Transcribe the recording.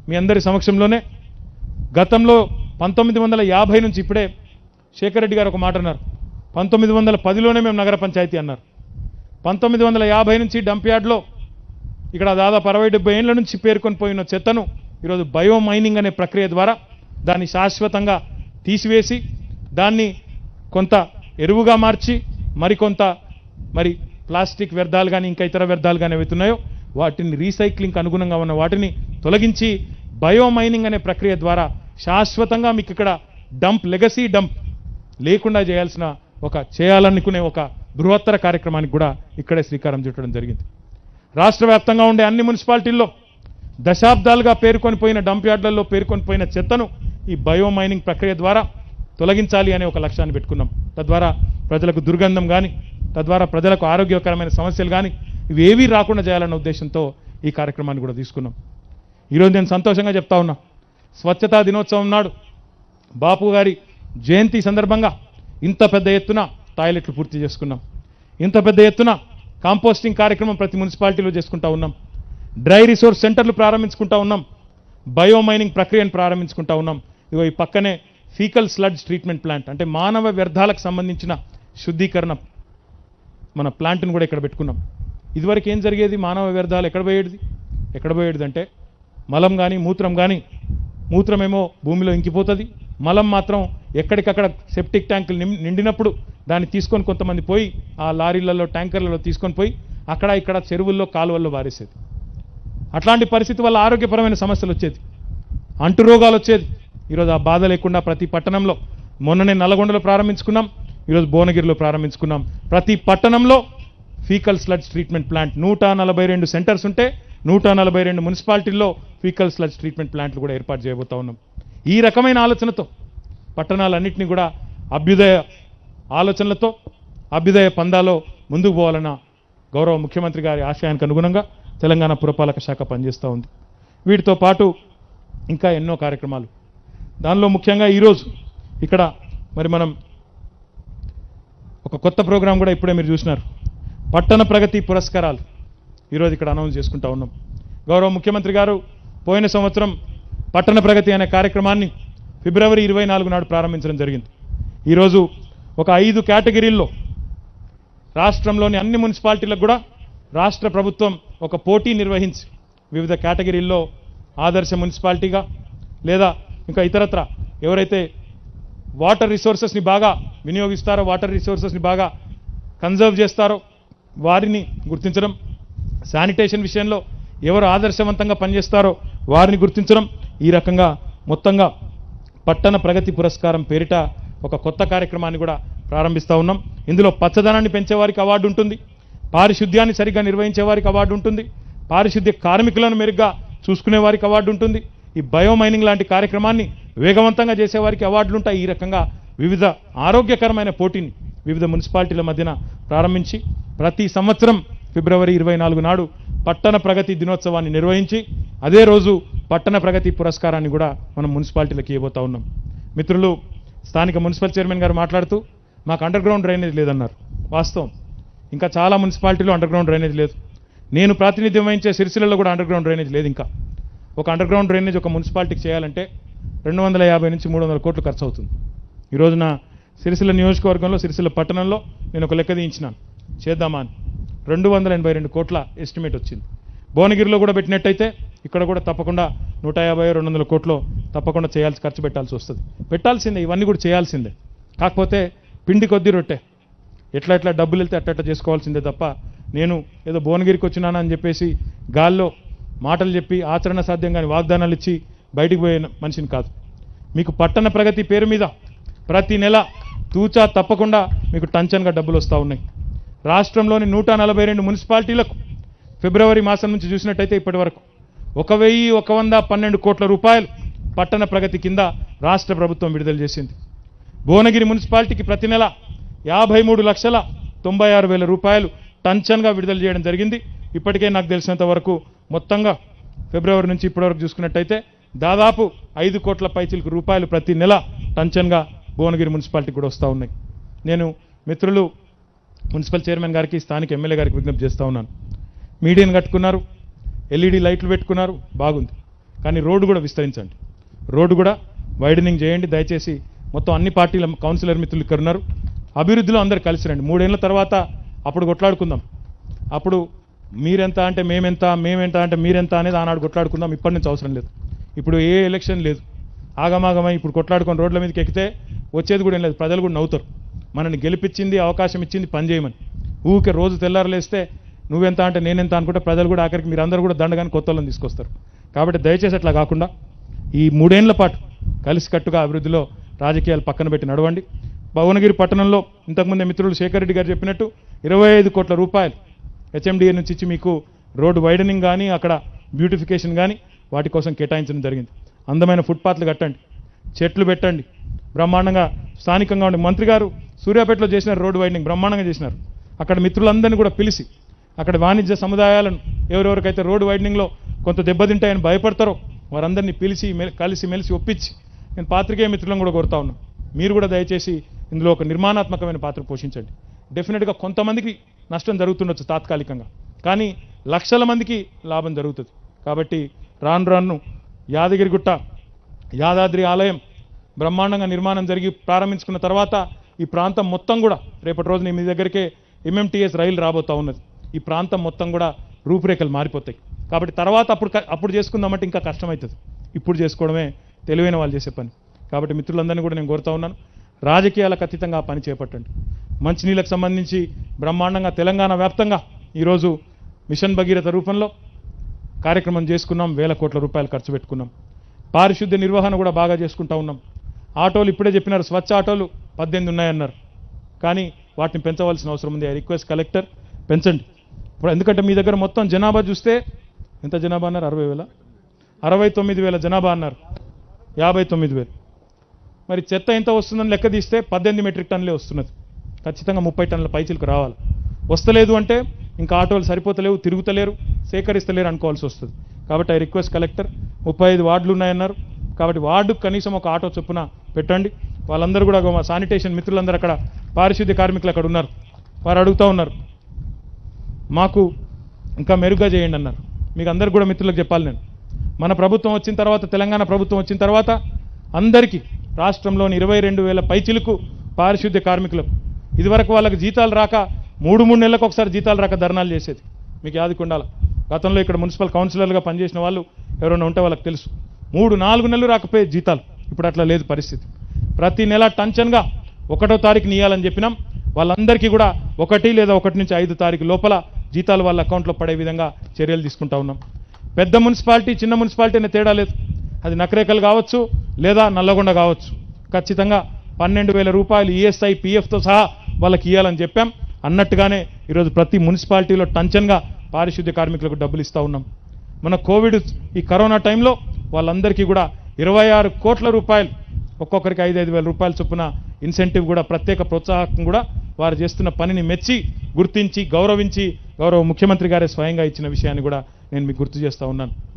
మీ అందరి సమక్షంలోనే గతంలో పంతొమ్మిది వందల యాభై నుంచి ఇప్పుడే శేఖర్ రెడ్డి గారు ఒక మాట అన్నారు పంతొమ్మిది వందల పదిలోనే మేము నగర పంచాయతీ అన్నారు పంతొమ్మిది వందల యాభై నుంచి డంప్ యార్డ్లో ఇక్కడ దాదాపు అరవై డెబ్బై ఏళ్ళ నుంచి పేర్కొని పోయిన చెత్తను ఈరోజు బయో మైనింగ్ అనే ప్రక్రియ ద్వారా దాన్ని శాశ్వతంగా తీసివేసి దాన్ని కొంత ఎరువుగా మార్చి మరికొంత మరి ప్లాస్టిక్ వ్యర్థాలు కానీ ఇంకా ఇతర వ్యర్థాలు కానీ అవుతున్నాయో వాటిని రీసైక్లింగ్ అనుగుణంగా ఉన్న వాటిని తొలగించి బయో మైనింగ్ అనే ప్రక్రియ ద్వారా శాశ్వతంగా మీకు ఇక్కడ డంప్ లెగసీ డంప్ లేకుండా చేయాల్సిన ఒక చేయాలనుకునే ఒక బృహత్తర కార్యక్రమానికి కూడా ఇక్కడే శ్రీకారం చుట్టడం జరిగింది రాష్ట్ర వ్యాప్తంగా ఉండే అన్ని మున్సిపాలిటీల్లో దశాబ్దాలుగా పేర్కొని పోయిన డంప్ యార్డ్లలో పేర్కొని పోయిన చెత్తను ఈ బయో మైనింగ్ ప్రక్రియ ద్వారా తొలగించాలి అనే ఒక లక్ష్యాన్ని పెట్టుకున్నాం తద్వారా ప్రజలకు దుర్గంధం కానీ తద్వారా ప్రజలకు ఆరోగ్యకరమైన సమస్యలు కానీ ఇవి ఏవీ రాకుండా చేయాలన్న ఉద్దేశంతో ఈ కార్యక్రమాన్ని కూడా తీసుకున్నాం ఈరోజు నేను సంతోషంగా చెప్తా ఉన్నా స్వచ్ఛతా దినోత్సవం నాడు బాపు గారి జయంతి సందర్భంగా ఇంత పెద్ద ఎత్తున టాయిలెట్లు పూర్తి చేసుకున్నాం ఇంత పెద్ద ఎత్తున కాంపోస్టింగ్ కార్యక్రమం ప్రతి మున్సిపాలిటీలో చేసుకుంటా ఉన్నాం డ్రై రిసోర్స్ సెంటర్లు ప్రారంభించుకుంటా ఉన్నాం బయో మైనింగ్ ప్రక్రియను ప్రారంభించుకుంటా ఉన్నాం ఇగో ఈ పక్కనే ఫీకల్ స్లడ్జ్ ట్రీట్మెంట్ ప్లాంట్ అంటే మానవ వ్యర్థాలకు సంబంధించిన శుద్ధీకరణ మన ప్లాంట్ని కూడా ఇక్కడ పెట్టుకున్నాం ఇదివరకు ఏం జరిగేది మానవ వ్యర్థాలు ఎక్కడ పోయేది ఎక్కడ పోయేది అంటే మలం కానీ మూత్రం కానీ మూత్రమేమో భూమిలో ఇంకిపోతుంది మలం మాత్రం ఎక్కడికక్కడ సెప్టిక్ ట్యాంకులు నిం- నిండినప్పుడు దాన్ని తీసుకొని కొంతమంది పోయి ఆ లారీలలో ట్యాంకర్లలో తీసుకొని పోయి అక్కడ ఇక్కడ చెరువుల్లో కాలువల్లో వారేసేది అట్లాంటి పరిస్థితి వల్ల ఆరోగ్యపరమైన సమస్యలు వచ్చేది అంటు రోగాలు వచ్చేది ఈరోజు ఆ బాధ లేకుండా ప్రతి పట్టణంలో మొన్ననే నల్గొండలో ప్రారంభించుకున్నాం ఈరోజు భువనగిరిలో ప్రారంభించుకున్నాం ప్రతి పట్టణంలో ఫీకల్ స్లడ్జ్ ట్రీట్మెంట్ ప్లాంట్ నూట నలభై రెండు సెంటర్స్ ఉంటే నూట నలభై రెండు మున్సిపాలిటీల్లో ఫీకల్ స్లడ్జ్ ట్రీట్మెంట్ ప్లాంట్లు కూడా ఏర్పాటు చేయబోతా ఉన్నాం ఈ రకమైన ఆలోచనతో పట్టణాలన్నింటినీ కూడా అభ్యుదయ ఆలోచనలతో అభ్యుదయ పందాలో ముందుకు పోవాలన్న గౌరవ ముఖ్యమంత్రి గారి ఆశయానికి అనుగుణంగా తెలంగాణ పురపాలక శాఖ పనిచేస్తూ ఉంది వీటితో పాటు ఇంకా ఎన్నో కార్యక్రమాలు దానిలో ముఖ్యంగా ఈరోజు ఇక్కడ మరి మనం ఒక కొత్త ప్రోగ్రాం కూడా ఇప్పుడే మీరు చూసినారు పట్టణ ప్రగతి పురస్కారాలు ఈరోజు ఇక్కడ అనౌన్స్ చేసుకుంటా ఉన్నాం గౌరవ ముఖ్యమంత్రి గారు పోయిన సంవత్సరం పట్టణ ప్రగతి అనే కార్యక్రమాన్ని ఫిబ్రవరి ఇరవై నాలుగు నాడు ప్రారంభించడం జరిగింది ఈరోజు ఒక ఐదు కేటగిరీల్లో రాష్ట్రంలోని అన్ని మున్సిపాలిటీలకు కూడా రాష్ట్ర ప్రభుత్వం ఒక పోటీ నిర్వహించి వివిధ కేటగిరీల్లో ఆదర్శ మున్సిపాలిటీగా లేదా ఇంకా ఇతరత్ర ఎవరైతే వాటర్ రిసోర్సెస్ని బాగా వినియోగిస్తారో వాటర్ రిసోర్సెస్ని బాగా కన్జర్వ్ చేస్తారో వారిని గుర్తించడం శానిటేషన్ విషయంలో ఎవరు ఆదర్శవంతంగా పనిచేస్తారో వారిని గుర్తించడం ఈ రకంగా మొత్తంగా పట్టణ ప్రగతి పురస్కారం పేరిట ఒక కొత్త కార్యక్రమాన్ని కూడా ప్రారంభిస్తూ ఉన్నాం ఇందులో పచ్చదనాన్ని పెంచే వారికి అవార్డు ఉంటుంది పారిశుద్ధ్యాన్ని సరిగ్గా నిర్వహించే వారికి అవార్డు ఉంటుంది పారిశుద్ధ్య కార్మికులను మెరుగ్గా చూసుకునే వారికి అవార్డు ఉంటుంది ఈ బయో మైనింగ్ లాంటి కార్యక్రమాన్ని వేగవంతంగా చేసే వారికి అవార్డులు ఉంటాయి ఈ రకంగా వివిధ ఆరోగ్యకరమైన పోటీని వివిధ మున్సిపాలిటీల మధ్యన ప్రారంభించి ప్రతి సంవత్సరం ఫిబ్రవరి ఇరవై నాలుగు నాడు పట్టణ ప్రగతి దినోత్సవాన్ని నిర్వహించి అదే రోజు పట్టణ ప్రగతి పురస్కారాన్ని కూడా మనం మున్సిపాలిటీలకు ఇవ్వబోతా ఉన్నాం మిత్రులు స్థానిక మున్సిపల్ చైర్మన్ గారు మాట్లాడుతూ మాకు అండర్ గ్రౌండ్ డ్రైనేజ్ లేదన్నారు వాస్తవం ఇంకా చాలా మున్సిపాలిటీలో అండర్ గ్రౌండ్ డ్రైనేజ్ లేదు నేను ప్రాతినిధ్యం వహించే సిరిసిల్లలో కూడా అండర్ గ్రౌండ్ డ్రైనేజ్ లేదు ఇంకా ఒక అండర్ గ్రౌండ్ డ్రైనేజ్ ఒక మున్సిపాలిటీకి చేయాలంటే రెండు వందల యాభై నుంచి మూడు వందల కోట్లు ఖర్చు అవుతుంది ఈ రోజున సిరిసిల్ల నియోజకవర్గంలో సిరిసిల్ల పట్టణంలో నేను ఒక లెక్క తీయించినాను చేద్దామా అని రెండు వందల ఎనభై రెండు కోట్ల ఎస్టిమేట్ వచ్చింది భువనగిరిలో కూడా పెట్టినట్టయితే ఇక్కడ కూడా తప్పకుండా నూట యాభై రెండు వందల కోట్లు తప్పకుండా చేయాల్సి ఖర్చు పెట్టాల్సి వస్తుంది పెట్టాల్సిందే ఇవన్నీ కూడా చేయాల్సిందే కాకపోతే పిండి కొద్ది రొట్టె ఎట్లా ఎట్లా డబ్బులు వెళ్తే అట్ట అట్ట చేసుకోవాల్సిందే తప్ప నేను ఏదో భువనగిరికి వచ్చినానా అని చెప్పేసి గాల్లో మాటలు చెప్పి ఆచరణ సాధ్యం కాని వాగ్దానాలు ఇచ్చి బయటికి పోయే మనిషిని కాదు మీకు పట్టణ ప్రగతి పేరు మీద ప్రతి నెల తూచా తప్పకుండా మీకు టంచన్గా డబ్బులు వస్తూ ఉన్నాయి రాష్ట్రంలోని నూట నలభై రెండు మున్సిపాలిటీలకు ఫిబ్రవరి మాసం నుంచి చూసినట్టయితే ఇప్పటి వరకు ఒక వెయ్యి ఒక వంద పన్నెండు కోట్ల రూపాయలు పట్టణ ప్రగతి కింద రాష్ట్ర ప్రభుత్వం విడుదల చేసింది భువనగిరి మున్సిపాలిటీకి ప్రతి నెల యాభై మూడు లక్షల తొంభై ఆరు వేల రూపాయలు టంచన్గా విడుదల చేయడం జరిగింది ఇప్పటికే నాకు తెలిసినంత వరకు మొత్తంగా ఫిబ్రవరి నుంచి ఇప్పటివరకు చూసుకున్నట్టయితే దాదాపు ఐదు కోట్ల పైచిలకు రూపాయలు ప్రతి నెల టంచన్గా భువనగిరి మున్సిపాలిటీకి కూడా వస్తూ ఉన్నాయి నేను మిత్రులు మున్సిపల్ చైర్మన్ గారికి స్థానిక ఎమ్మెల్యే గారికి విజ్ఞప్తి చేస్తూ ఉన్నాను మీడియాను కట్టుకున్నారు ఎల్ఈడి లైట్లు పెట్టుకున్నారు బాగుంది కానీ రోడ్డు కూడా విస్తరించండి రోడ్డు కూడా వైడనింగ్ చేయండి దయచేసి మొత్తం అన్ని పార్టీల కౌన్సిలర్ మిత్రులు ఇక్కడ ఉన్నారు అభివృద్ధిలో అందరు కలిసి రండి మూడేళ్ల తర్వాత అప్పుడు కొట్లాడుకుందాం అప్పుడు మీరెంత అంటే మేమెంత మేమెంత అంటే మీరెంత అనేది ఆనాడు కొట్లాడుకుందాం ఇప్పటి నుంచి అవసరం లేదు ఇప్పుడు ఏ ఎలక్షన్ లేదు ఆగమాగమై ఇప్పుడు కొట్లాడుకొని రోడ్ల మీదకి ఎక్కితే వచ్చేది కూడా ఏం లేదు ప్రజలు కూడా నవ్వుతారు మనల్ని గెలిపించింది అవకాశం ఇచ్చింది పని చేయమని ఊరికే రోజు తెల్లారలేస్తే నువ్వెంత అంటే నేనెంత అనుకుంటే ప్రజలు కూడా ఆఖరికి మీరు అందరూ కూడా దండగాని కొత్త వాళ్ళని తీసుకొస్తారు కాబట్టి దయచేసి అట్లా కాకుండా ఈ మూడేళ్ల పాటు కలిసికట్టుగా అభివృద్ధిలో రాజకీయాలు పక్కన పెట్టి నడవండి భువనగిరి పట్టణంలో ఇంతకుముందే మిత్రులు శేఖర్ రెడ్డి గారు చెప్పినట్టు ఇరవై ఐదు కోట్ల రూపాయలు హెచ్ఎండిఏ నుంచి ఇచ్చి మీకు రోడ్డు వైడనింగ్ కానీ అక్కడ బ్యూటిఫికేషన్ కానీ వాటి కోసం కేటాయించడం జరిగింది అందమైన ఫుట్పాత్లు కట్టండి చెట్లు పెట్టండి బ్రహ్మాండంగా స్థానికంగా ఉండే మంత్రి గారు సూర్యాపేటలో చేసిన రోడ్డు వైడనింగ్ బ్రహ్మాండంగా చేసినారు అక్కడ మిత్రులందరినీ కూడా పిలిచి అక్కడ వాణిజ్య సముదాయాలను ఎవరెవరికైతే రోడ్డు వైడనింగ్లో కొంత దెబ్బతింటాయని భయపడతారో వారందరినీ పిలిచి మె- కలిసి మెలిసి ఒప్పించి నేను పాత్రికేయ మిత్రులను కూడా కోరుతా ఉన్నాను మీరు కూడా దయచేసి ఇందులో ఒక నిర్మాణాత్మకమైన పాత్ర పోషించండి డెఫినెట్గా కొంతమందికి నష్టం జరుగుతుండొచ్చు తాత్కాలికంగా కానీ లక్షల మందికి లాభం జరుగుతుంది కాబట్టి రాను రాను యాదగిరిగుట్ట యాదాద్రి ఆలయం బ్రహ్మాండంగా నిర్మాణం జరిగి ప్రారంభించుకున్న తర్వాత ఈ ప్రాంతం మొత్తం కూడా రేపటి రోజున మీ దగ్గరికే ఎంఎంటీఎస్ రైలు రాబోతా ఉన్నది ఈ ప్రాంతం మొత్తం కూడా రూపురేఖలు మారిపోతాయి కాబట్టి తర్వాత అప్పుడు క- అప్పుడు చేసుకుందామంటే ఇంకా కష్టమవుతుంది ఇప్పుడు చేసుకోవడమే తెలివైన వాళ్ళు చేసే పని కాబట్టి మిత్రులందరినీ కూడా నేను కోరుతా ఉన్నాను రాజకీయాలకు అతీతంగా ఆ పని చేపట్టండి మంచినీళ్ళకు సంబంధించి బ్రహ్మాండంగా తెలంగాణ వ్యాప్తంగా ఈరోజు మిషన్ భగీరథ రూపంలో కార్యక్రమం చేసుకున్నాం వేల కోట్ల రూపాయలు ఖర్చు పెట్టుకున్నాం పారిశుద్ధ్య నిర్వహణ కూడా బాగా చేసుకుంటా ఉన్నాం ఆటోలు ఇప్పుడే చెప్పినారు స్వచ్ఛ ఆటోలు పద్దెనిమిది ఉన్నాయన్నారు కానీ వాటిని పెంచవలసిన అవసరం ఉంది ఐ రిక్వెస్ట్ కలెక్టర్ పెంచండి ఇప్పుడు ఎందుకంటే మీ దగ్గర మొత్తం జనాభా చూస్తే ఎంత జనాభా అన్నారు అరవై వేల అరవై తొమ్మిది వేల జనాభా అన్నారు యాభై తొమ్మిది వేలు మరి చెత్త ఎంత వస్తుందని లెక్క తీస్తే పద్దెనిమిది మెట్రిక్ టన్నులే వస్తున్నది ఖచ్చితంగా ముప్పై టన్నుల పైచిలకు రావాలి వస్తలేదు అంటే ఇంకా ఆటోలు సరిపోతలేవు తిరుగుతలేరు సేకరిస్తలేరు అనుకోవాల్సి వస్తుంది కాబట్టి ఐ రిక్వెస్ట్ కలెక్టర్ ముప్పై ఐదు వార్డులు ఉన్నాయన్నారు కాబట్టి వార్డుకు కనీసం ఒక ఆటో చొప్పున పెట్టండి వాళ్ళందరూ కూడా మా శానిటేషన్ మిత్రులందరూ అక్కడ పారిశుద్ధ్య కార్మికులు అక్కడ ఉన్నారు వారు అడుగుతూ ఉన్నారు మాకు ఇంకా మెరుగ్గా చేయండి అన్నారు మీకు అందరికి కూడా మిత్రులకు చెప్పాలి నేను మన ప్రభుత్వం వచ్చిన తర్వాత తెలంగాణ ప్రభుత్వం వచ్చిన తర్వాత అందరికీ రాష్ట్రంలోని ఇరవై రెండు వేల పైచిలకు పారిశుద్ధ్య కార్మికులకు ఇదివరకు వాళ్ళకి జీతాలు రాక మూడు మూడు నెలలకు ఒకసారి జీతాలు రాక ధర్నాలు చేసేది మీకు యాదికుండాల గతంలో ఇక్కడ మున్సిపల్ కౌన్సిలర్లుగా పనిచేసిన వాళ్ళు ఎవరైనా ఉంటే వాళ్ళకి తెలుసు మూడు నాలుగు నెలలు రాకపోయే జీతాలు ఇప్పుడు అట్లా లేదు పరిస్థితి ప్రతి నెల టంచన్గా ఒకటో తారీఖు ఇయ్యాలని చెప్పినాం వాళ్ళందరికీ కూడా ఒకటి లేదా ఒకటి నుంచి ఐదు తారీఖు లోపల జీతాలు వాళ్ళ అకౌంట్లో పడే విధంగా చర్యలు తీసుకుంటా ఉన్నాం పెద్ద మున్సిపాలిటీ చిన్న మున్సిపాలిటీ అనే తేడా లేదు అది నకరేకల్ కావచ్చు లేదా నల్లగొండ కావచ్చు ఖచ్చితంగా పన్నెండు వేల రూపాయలు ఈఎస్ఐ పిఎఫ్తో సహా వాళ్ళకి ఇవ్వాలని చెప్పాం అన్నట్టుగానే ఈరోజు ప్రతి మున్సిపాలిటీలో టంచన్గా పారిశుద్ధ్య కార్మికులకు డబ్బులు ఇస్తూ ఉన్నాం మన కోవిడ్ ఈ కరోనా టైంలో వాళ్ళందరికీ కూడా ఇరవై ఆరు కోట్ల రూపాయలు ఒక్కొక్కరికి ఐదు ఐదు వేల రూపాయల చొప్పున ఇన్సెంటివ్ కూడా ప్రత్యేక ప్రోత్సాహకం కూడా వారు చేస్తున్న పనిని మెచ్చి గుర్తించి గౌరవించి గౌరవ ముఖ్యమంత్రి గారే స్వయంగా ఇచ్చిన విషయాన్ని కూడా నేను మీకు గుర్తు చేస్తా ఉన్నాను